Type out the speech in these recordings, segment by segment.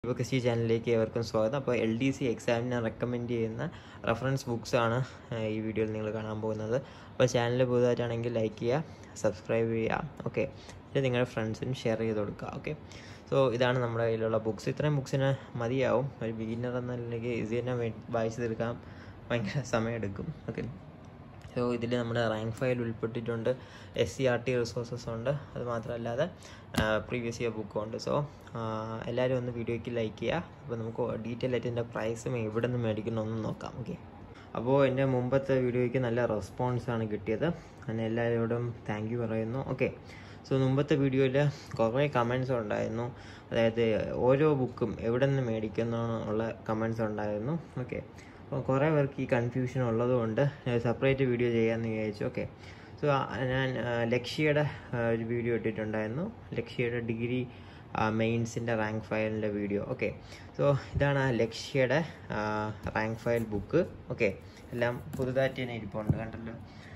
advocacy ചാനലിലേക്ക് ഏവർക്കും സ്വാഗതം അപ്പോൾ എൽ ഡി സി എക്സാമിന് റെക്കമെൻഡ് ചെയ്യുന്ന റെഫറൻസ് ബുക്സ് ആണ് ഏഹ്, ഈ വീഡിയോയിൽ നിങ്ങൾ കാണാൻ പോകുന്നത് അപ്പോൾ ചാനൽ പുതുതായിട്ടാണെങ്കിൽ ലൈക്ക് ചെയ്യുക സബ്സ്ക്രൈബ് ചെയ്യുക ഓക്കെ ഇത് നിങ്ങളുടെ ഫ്രണ്ട്സിനും ഷെയർ ചെയ്ത് കൊടുക്കുക ഓക്കെ സോ ഇതാണ് നമ്മുടെ കയ്യിലുള്ള ബുക്സ് ഇത്രയും ബുക്സിന് മതിയാവും ഒരു ബിഗിനർ എന്ന നിലയ്ക്ക് ഇത് തന്നെ വേ- വായിച്ച് തീർക്കാൻ ഭയങ്കര സമയമെടുക്കും ഓക്കെ സോ ഇതിൽ നമ്മുടെ റാങ്ക് ഫയൽ ഉൾപ്പെട്ടിട്ടുണ്ട് S C R T resources ഉണ്ട് അത് മാത്രമല്ലാതെ പ്രീവിയസ് ഇയർ ബുക്കും ഉണ്ട് സോ എല്ലാവരും ഒന്ന് വീഡിയോയ്ക്ക് ലൈക്ക് ചെയ്യുക അപ്പോൾ നമുക്ക് ഡീറ്റെയിൽ ആയിട്ട് ഇതിൻ്റെ പ്രൈസും എവിടെ നിന്ന് മേടിക്കണമെന്ന് നോക്കാം ഓക്കെ അപ്പോൾ എൻ്റെ മുമ്പത്തെ വീഡിയോയ്ക്ക് നല്ല റെസ്പോൺസാണ് കിട്ടിയത് അതിന് എല്ലാവരോടും താങ്ക് യു പറയുന്നു ഓക്കെ സോ മുമ്പത്തെ വീഡിയോയിൽ കുറേ കമൻസ് ഉണ്ടായിരുന്നു അതായത് ഓരോ ബുക്കും എവിടെ നിന്ന് മേടിക്കുന്നു ഉള്ള കമൻസ് ഉണ്ടായിരുന്നു ഓക്കെ അപ്പോൾ കുറേ പേർക്ക് ഈ കൺഫ്യൂഷൻ ഉള്ളതുകൊണ്ട് സെപ്പറേറ്റ് വീഡിയോ ചെയ്യാമെന്ന് വിചാരിച്ചു ഓക്കെ സോ ഞാൻ ആ, ലക്ഷ്യയുടെ ആ, ഒരു വീഡിയോ ഇട്ടിട്ടുണ്ടായിരുന്നു ലക്ഷ്യയുടെ ഡിഗ്രി മെയിൻസിൻ്റെ റാങ്ക് ഫയലിൻ്റെ വീഡിയോ ഓക്കെ സോ ഇതാണ് ആ ലക്ഷ്യയുടെ റാങ്ക് ഫയൽ ബുക്ക് ഓക്കെ എല്ലാം പുതുതായിട്ട് തന്നെ ഇരിപ്പുണ്ട് കണ്ടല്ലോ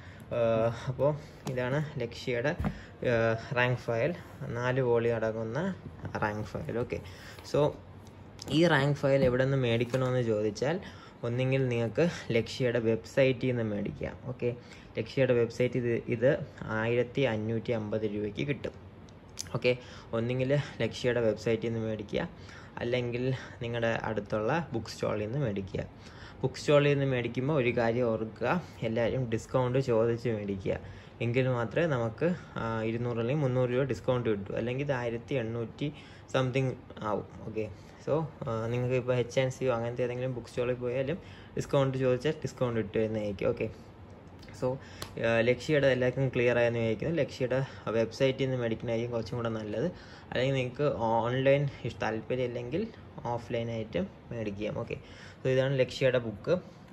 അപ്പോൾ ഇതാണ് ലക്ഷ്യയുടെ റാങ്ക് ഫയൽ നാല് വോളി അടങ്ങുന്ന റാങ്ക് ഫയൽ ഓക്കെ സോ ഈ റാങ്ക് ഫയൽ എവിടെ നിന്ന് മേടിക്കണമെന്ന് ചോദിച്ചാൽ ഒന്നെങ്കിൽ നിങ്ങൾക്ക് ലക്ഷ്യയുടെ വെബ്സൈറ്റിൽ നിന്ന് മേടിക്കാം ഓക്കെ ലക്ഷ്യയുടെ വെബ്സൈറ്റ് ഇത് ഇത് ആയിരത്തി അഞ്ഞൂറ്റി അമ്പത് രൂപയ്ക്ക് കിട്ടും ഓക്കെ ഒന്നെങ്കിൽ ലക്ഷ്യയുടെ വെബ്സൈറ്റിൽ നിന്ന് മേടിക്കുക അല്ലെങ്കിൽ നിങ്ങളുടെ അടുത്തുള്ള ബുക്ക് സ്റ്റാളിൽ നിന്ന് മേടിക്കുക ബുക്ക് സ്റ്റാളിൽ നിന്ന് മേടിക്കുമ്പോൾ ഒരു കാര്യം ഓർക്കുക എല്ലാവരും ഡിസ്കൗണ്ട് ചോദിച്ച് മേടിക്കുക എങ്കിൽ മാത്രമേ നമുക്ക് ആ, ഇരുന്നൂറ് അല്ലെങ്കിൽ മുന്നൂറ് രൂപ ഡിസ്കൗണ്ട് കിട്ടൂ അല്ലെങ്കിൽ ഇത് ആയിരത്തി എണ്ണൂറ്റി സംതിങ് ആവും ഓക്കെ സോ നിങ്ങൾക്ക് ഇപ്പോൾ എച്ച് ആൻഡ് സിയോ അങ്ങനത്തെ ഏതെങ്കിലും ബുക്ക് സ്റ്റാളിൽ പോയാലും ഡിസ്കൗണ്ട് ചോദിച്ചാൽ ഡിസ്കൗണ്ട് ഇട്ട് തരുന്നതായിരിക്കും ഓക്കെ സോ ലക്ഷ്യയുടെ എല്ലാവർക്കും ക്ലിയർ ആയെന്ന് വിചാരിക്കുന്നു ലക്ഷ്യയുടെ വെബ്സൈറ്റിൽ നിന്ന് മേടിക്കുന്നതായിരിക്കും കുറച്ചും കൂടെ നല്ലത് അല്ലെങ്കിൽ നിങ്ങൾക്ക് ഓൺലൈൻ താല്പര്യം ഇല്ലെങ്കിൽ ഓഫ്ലൈനായിട്ട് മേടിക്കാം ഓക്കെ സോ ഇതാണ് ലക്ഷ്യയുടെ ബുക്ക്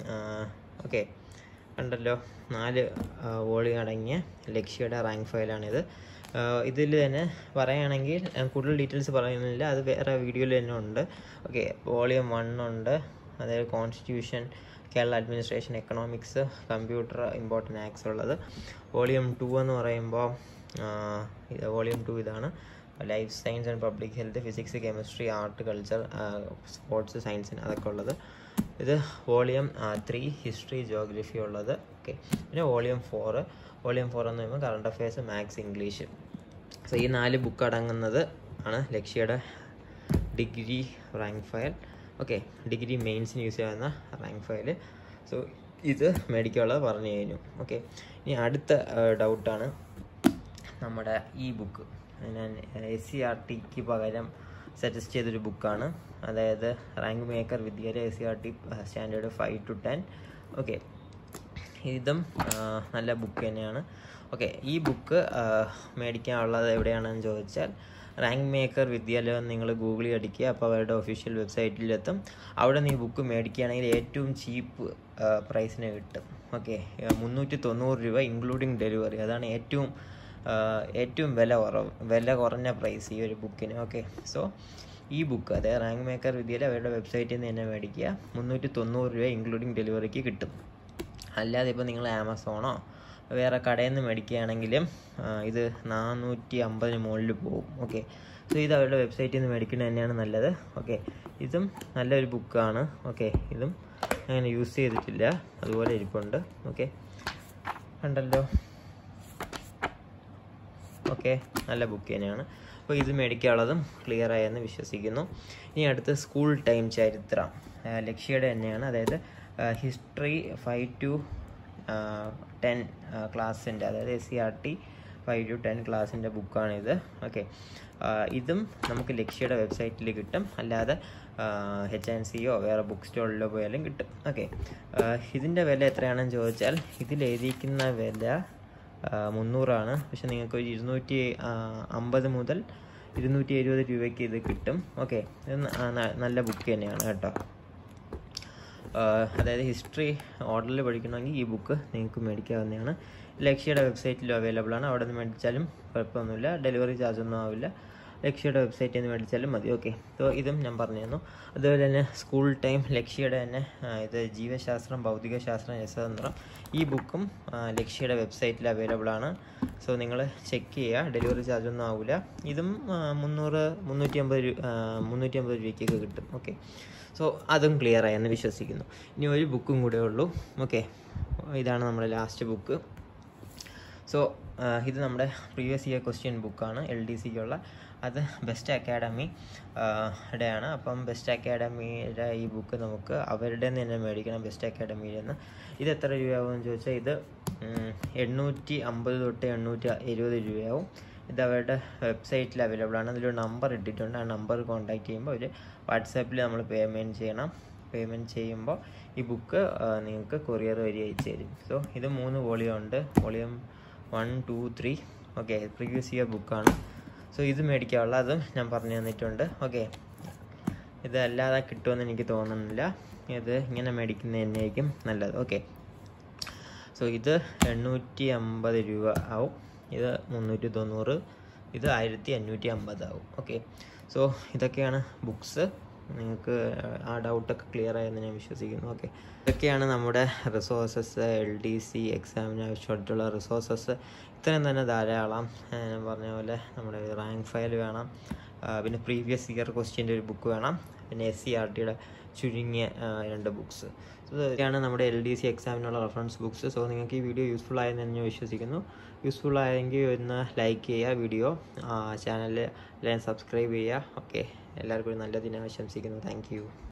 ഓക്കെ കണ്ടല്ലോ നാല് വോളി അടങ്ങിയ ലക്ഷ്യയുടെ റാങ്ക് ഫയലാണിത് ഇതിൽ തന്നെ പറയുകയാണെങ്കിൽ ഞാൻ കൂടുതൽ ഡീറ്റെയിൽസ് പറയുന്നില്ല അത് വേറെ വീഡിയോയിൽ തന്നെ ഉണ്ട് ഓക്കെ വോളിയം വൺ ഉണ്ട് അതായത് constitution Kerala administration economics computer important acts ഉള്ളത് വോളിയം ടു എന്ന് പറയുമ്പോൾ ഇത് വോളിയം ടു ഇതാണ് life science and public health physics chemistry art culture sports സയൻസിന് അതൊക്കെ ഉള്ളത് ഇത് വോളിയം ത്രീ ഹിസ്റ്ററി ജോഗ്രഫി ഉള്ളത് ഓക്കെ പിന്നെ വോളിയം ഫോർ വോളിയം ഫോർ എന്ന് പറയുമ്പോൾ current affairs maths English so ഈ നാല് ബുക്ക് അടങ്ങുന്നത് ആണ് ലക്ഷ്യയുടെ degree rank file okay degree മെയിൻസിന് യൂസ് ചെയ്യാവുന്ന റാങ്ക് ഫയൽ സോ ഇത് മേടിക്കാനുള്ളത് പറഞ്ഞു കഴിഞ്ഞു ഓക്കെ ഇനി അടുത്ത ഡൗട്ടാണ് നമ്മുടെ ഈ ബുക്ക് ഞാൻ എസ് സി ആർ ടിക്ക് പകരം സജസ്റ്റ് ചെയ്തൊരു ബുക്കാണ് അതായത് റാങ്ക് മേക്കർ വിദ്യാലയ S C R T standard five to ten okay ഇതും ആ, നല്ല ബുക്ക് തന്നെയാണ് ഓക്കെ ഈ ബുക്ക് മേടിക്കാനുള്ളത് എവിടെയാണെന്ന് ചോദിച്ചാൽ റാങ്ക് മേക്കർ വിദ്യാലയം നിങ്ങൾ ഗൂഗിളിൽ അടിക്കുക അപ്പോൾ അവരുടെ ഒഫീഷ്യൽ വെബ്സൈറ്റിലെത്തും അവിടെ നീ ബുക്ക് മേടിക്കുകയാണെങ്കിൽ ഏറ്റവും ചീപ്പ് പ്രൈസിന് കിട്ടും ഓക്കെ മുന്നൂറ്റി തൊണ്ണൂറ് രൂപ ഇൻക്ലൂഡിങ് ഡെലിവറി അതാണ് ഏറ്റവും ആ, ഏറ്റവും വില കുറവ് വില കുറഞ്ഞ പ്രൈസ് ഈ ഒരു ബുക്കിന് ഓക്കെ സോ ഈ ബുക്ക് അതായത് റാങ്ക് മേക്കർ വിദ്യയിൽ അവരുടെ വെബ്സൈറ്റിൽ നിന്ന് തന്നെ മേടിക്കുക മുന്നൂറ്റി തൊണ്ണൂറ് രൂപ ഇൻക്ലൂഡിങ് ഡെലിവറിക്ക് കിട്ടും അല്ലാതെ ഇപ്പോൾ നിങ്ങൾ ആമസോണോ വേറെ കടയിൽ നിന്ന് മേടിക്കുകയാണെങ്കിലും ആ, ഇത് നാനൂറ്റി അമ്പതിന് മുകളിൽ പോകും ഓക്കെ സോ ഇത് അവരുടെ വെബ്സൈറ്റിൽ നിന്ന് മേടിക്കുന്നത് തന്നെയാണ് നല്ലത് ഓക്കെ ഇതും നല്ലൊരു ബുക്കാണ് ഓക്കെ ഇതും അങ്ങനെ യൂസ് ചെയ്തിട്ടില്ല അതുപോലെ ഇരിപ്പുണ്ട് ഓക്കെ കണ്ടല്ലോ ഓക്കെ നല്ല ബുക്ക് തന്നെയാണ് അപ്പോൾ ഇത് മേടിക്കാനുള്ളതും ക്ലിയർ ആയെന്ന് വിശ്വസിക്കുന്നു ഇനി അടുത്ത് സ്കൂൾ ടൈം ചരിത്രം ആ, ലക്ഷ്യയുടെ തന്നെയാണ് അതായത് ഹിസ്റ്ററി ഫൈവ് ടു ടെൻ ക്ലാസ്സിൻ്റെ അതായത് S C R T five to ten ക്ലാസ്സിൻ്റെ ബുക്കാണിത് ഓക്കെ ഇതും നമുക്ക് ലക്ഷ്യയുടെ വെബ്സൈറ്റിൽ കിട്ടും അല്ലാതെ എച്ച് ആൻഡ് സിയോ വേറെ ബുക്ക് സ്റ്റോളിലോ പോയാലും കിട്ടും ഓക്കെ ഇതിൻ്റെ വില എത്രയാണെന്ന് ചോദിച്ചാൽ ഇതിൽ എഴുതിയിരിക്കുന്ന വില ആ, മുന്നൂറാണ് പക്ഷെ നിങ്ങൾക്ക് ഒരു ഇരുന്നൂറ്റി ആ, അമ്പത് മുതൽ ഇരുന്നൂറ്റി എഴുപത് രൂപയ്ക്ക് ഇത് കിട്ടും ഓക്കെ ഇത് ന- ആ, ന- നല്ല ബുക്ക് തന്നെയാണ് കേട്ടോ ആ, അതായത് ഹിസ്റ്ററി ഓർഡറിൽ പഠിക്കണമെങ്കിൽ ഈ ബുക്ക് നിങ്ങൾക്ക് മേടിക്കാവുന്നതാണ് ലക്ഷ്യയുടെ വെബ്സൈറ്റിലും അവൈലബിൾ ആണ് അവിടെ നിന്ന് മേടിച്ചാലും കുഴപ്പമൊന്നുമില്ല ഡെലിവറി ചാർജ് ഒന്നും ആവില്ല ലക്ഷ്യയുടെ വെബ്സൈറ്റിൽ നിന്ന് മേടിച്ചാലും മതി ഓക്കെ സോ ഇതും ഞാൻ പറഞ്ഞു തന്നു അതുപോലെ തന്നെ സ്കൂൾ ടൈം ലക്ഷ്യയുടെ തന്നെ ആ, ഇത് ജീവശാസ്ത്രം ഭൗതികശാസ്ത്രം രസതന്ത്രം ഈ ബുക്കും ആ, ലക്ഷ്യയുടെ വെബ്സൈറ്റിൽ അവൈലബിൾ ആണ് സോ നിങ്ങൾ ചെക്ക് ചെയ്യുക ഡെലിവറി ചാർജ് ഒന്നും ആവില്ല ഇതും ആ, മുന്നൂറ് മുന്നൂറ്റി അമ്പത് രൂപ മുന്നൂറ്റി അമ്പത് രൂപയ്ക്കൊക്കെ കിട്ടും ഓക്കെ സോ അതും ക്ലിയർ ആയെന്ന് വിശ്വസിക്കുന്നു ഇനി ഒരു ബുക്കും കൂടെ ഉള്ളൂ ഓക്കെ ഇതാണ് നമ്മുടെ ലാസ്റ്റ് ബുക്ക് സോ ഇത് നമ്മുടെ പ്രീവിയസ് ഇയർ ക്വസ്റ്റ്യൻ ബുക്കാണ് എൽ ഡി സിക്കുള്ള അത് ബെസ്റ്റ് അക്കാഡമി യുടെ ആണ് അപ്പം ബെസ്റ്റ് അക്കാഡമിയുടെ ഈ ബുക്ക് നമുക്ക് അവരുടെ നിന്ന് തന്നെ മേടിക്കണം ബെസ്റ്റ് അക്കാഡമിയിൽ നിന്ന് ഇത് എത്ര രൂപയാവുമെന്ന് ചോദിച്ചാൽ ഇത് ഉം, എണ്ണൂറ്റി അമ്പത് തൊട്ട് എണ്ണൂറ്റി എഴുപത് രൂപയാവും ഇത് അവരുടെ വെബ്സൈറ്റിൽ അവൈലബിൾ ആണ് അതിലൊരു നമ്പർ ഇട്ടിട്ടുണ്ട് ആ നമ്പർ കോൺടാക്ട് ചെയ്യുമ്പോൾ അവർ വാട്സാപ്പിൽ നമ്മൾ പേയ്മെൻറ്റ് ചെയ്യണം പേയ്മെൻറ്റ് ചെയ്യുമ്പോൾ ഈ ബുക്ക് നിങ്ങൾക്ക് കൊറിയർ വഴി അയച്ചു തരും സോ ഇത് മൂന്ന് വോളിയം ഉണ്ട് volume one two three okay previous year ബുക്കാണ് സോ ഇത് മേടിക്കാനുള്ള അതും ഞാൻ പറഞ്ഞു തന്നിട്ടുണ്ട് ഓക്കെ ഇത് അല്ലാതെ കിട്ടുമെന്ന് എനിക്ക് തോന്നുന്നില്ല ഇത് ഇങ്ങനെ മേടിക്കുന്നത് തന്നെയായിരിക്കും നല്ലത് ഓക്കെ സോ ഇത് എണ്ണൂറ്റി അമ്പത് രൂപ ആവും ഇത് മുന്നൂറ്റി തൊണ്ണൂറ് ഇത് ആയിരത്തി അഞ്ഞൂറ്റി അമ്പത് ആവും ഓക്കെ സോ ഇതൊക്കെയാണ് ബുക്സ് നിങ്ങൾക്ക് ആ ഡൗട്ടൊക്കെ ക്ലിയർ ആയെന്ന് ഞാൻ വിശ്വസിക്കുന്നു ഓക്കെ ഇതൊക്കെയാണ് നമ്മുടെ റിസോഴ്സസ് എൽ ഡി സി എക്സാമിന് ആവശ്യമായിട്ടുള്ള റിസോഴ്സസ് ഇത്രയും തന്നെ ധാരാളം ആ, ഞാൻ പറഞ്ഞ പോലെ നമ്മുടെ റാങ്ക് ഫയൽ വേണം ആ, പിന്നെ പ്രീവിയസ് ഇയർ ക്വസ്റ്റ്യൻ്റെ ഒരു ബുക്ക് വേണം പിന്നെ എസ് സി ആർ ടിയുടെ ചുരുങ്ങിയ ആ, രണ്ട് ബുക്സ് സോ ഇതൊക്കെയാണ് നമ്മുടെ എൽ ഡി സി എക്സാമിനുള്ള റെഫറൻസ് ബുക്സ് സോ നിങ്ങൾക്ക് ഈ വീഡിയോ യൂസ്ഫുൾ ആയെന്ന് ഞാൻ വിശ്വസിക്കുന്നു യൂസ്ഫുൾ ആയെങ്കിൽ ഒന്ന് ലൈക്ക് ചെയ്യുക വീഡിയോ ചാനൽ എല്ലാവരും സബ്സ്ക്രൈബ് ചെയ്യുക ഓക്കെ എല്ലാവർക്കും ഒരു നല്ല ദിനം ആശംസിക്കുന്നു താങ്ക് യു